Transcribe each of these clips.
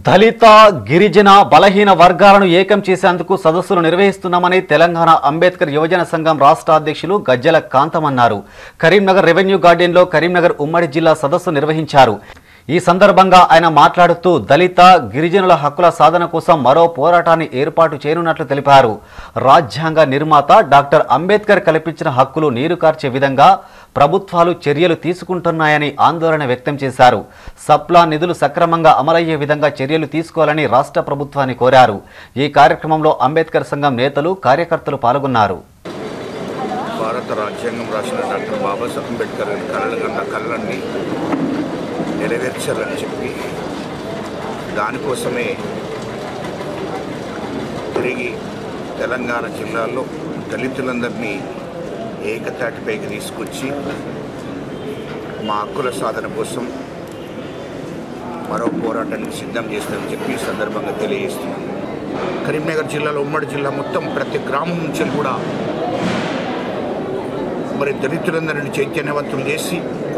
దళిత గిరిజన బలహీన వర్గాలను ఏకం చేసేందుకు సదస్సులు నిర్వహిస్తున్నామని తెలంగాణ అంబేద్కర్ యువజన సంఘం రాష్ట్ర అధ్యక్షులు గజ్జల కాంతం అన్నారు కరీంనగర్ రెవెన్యూ గార్డెన్లో కరీంనగర్ ఉమ్మడి జిల్లా సదస్సు నిర్వహించారు ఈ సందర్భంగా ఆయన మాట్లాడుతూ దళిత గిరిజనుల హక్కుల సాధన కోసం మరో పోరాటాన్ని ఏర్పాటు చేయనున్నట్లు తెలిపారు రాజ్యాంగ నిర్మాత డాక్టర్ అంబేద్కర్ కల్పించిన హక్కులు నీరు కార్చే విధంగా ప్రభుత్వాలు చర్యలు తీసుకుంటున్నాయని ఆందోళన వ్యక్తం చేశారు సప్లా నిధులు సక్రమంగా అమలయ్యే విధంగా చర్యలు తీసుకోవాలని రాష్ట్ర ప్రభుత్వాన్ని కోరారు ఈ కార్యక్రమంలో అంబేద్కర్ సంఘం నేతలు కార్యకర్తలు పాల్గొన్నారు భారత రాజ్యాంగం రాసిన డాక్టర్ బాబాసాహెబ్ అంబేద్కర్ గారి కళలు కన్న కళ్ళన్ని నెరవేర్చాలని చెప్పి దానికోసమే తిరిగి తెలంగాణ జిల్లాలో దళితులందరినీ ఏకతాటిపైకి తీసుకొచ్చి మా హక్కుల సాధన కోసం మరో పోరాటానికి సిద్ధం చేస్తామని చెప్పి ఈ సందర్భంగా తెలియజేస్తున్నాను కరీంనగర్ జిల్లాలో ఉమ్మడి జిల్లా మొత్తం ప్రతి గ్రామం నుంచి కూడా మరి దళితులందరినీ చైతన్యవంతం చేసి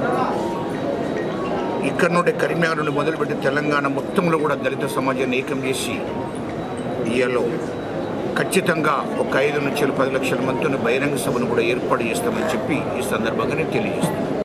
ఇక్కడ నుండి కరీంనగర్ నుండి మొదలుపెట్టి తెలంగాణ మొత్తంలో కూడా దళిత సమాజాన్ని ఏకం చేసి ఇయ్యలో ఖచ్చితంగా ఒక ఐదు నుంచి పది లక్షల మందిని బహిరంగ సభను కూడా ఏర్పాటు చేస్తామని చెప్పి ఈ సందర్భంగా నేను తెలియజేస్తాను